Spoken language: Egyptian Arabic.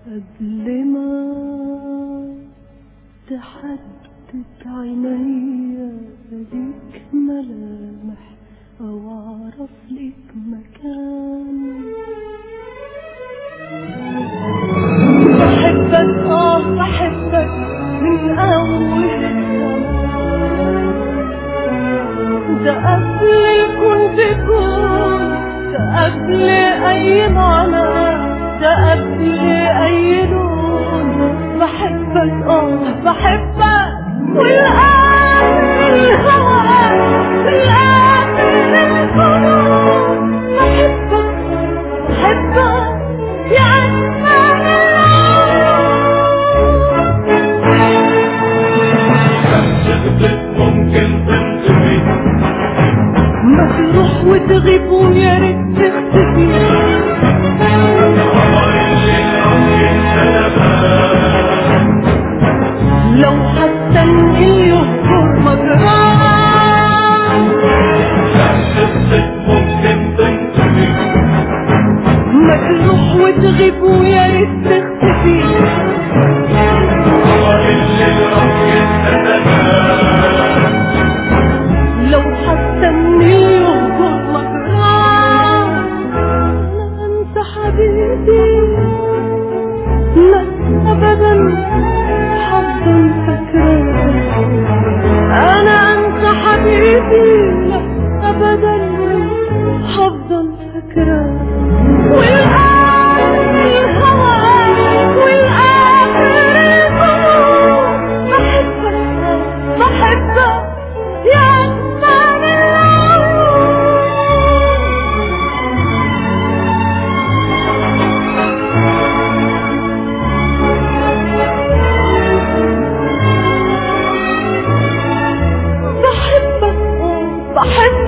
قبل ما تحدد عينيا ليك ملامح أو أعرف ليك مكان بحبك آه بحبك من أول الزمان ده قبل كنت كون ده قبل أي معنى ده قبل أي لون بحبك آه بحبك والآخر الهوى والآخر القلوب بحبك بحبك يا عمان ممكن تنتهي ما تروح وتغيب ويا ريت تختفي قمر الليل كتبها لو هستني يهجر مجراه قصة ممكن تنتهي ما تروح وتغيب ويا ريت تختفي قمر الليل كتبها لو هستني يهجر مجراه لا انسى حبيبي لا ابدا حظا فكراه انا انسى حبيبي لا ابدا حظا فكراه والاخر الهوى والاخر القلوب بحبك بحبك يا أمان العيون بحبك بحبك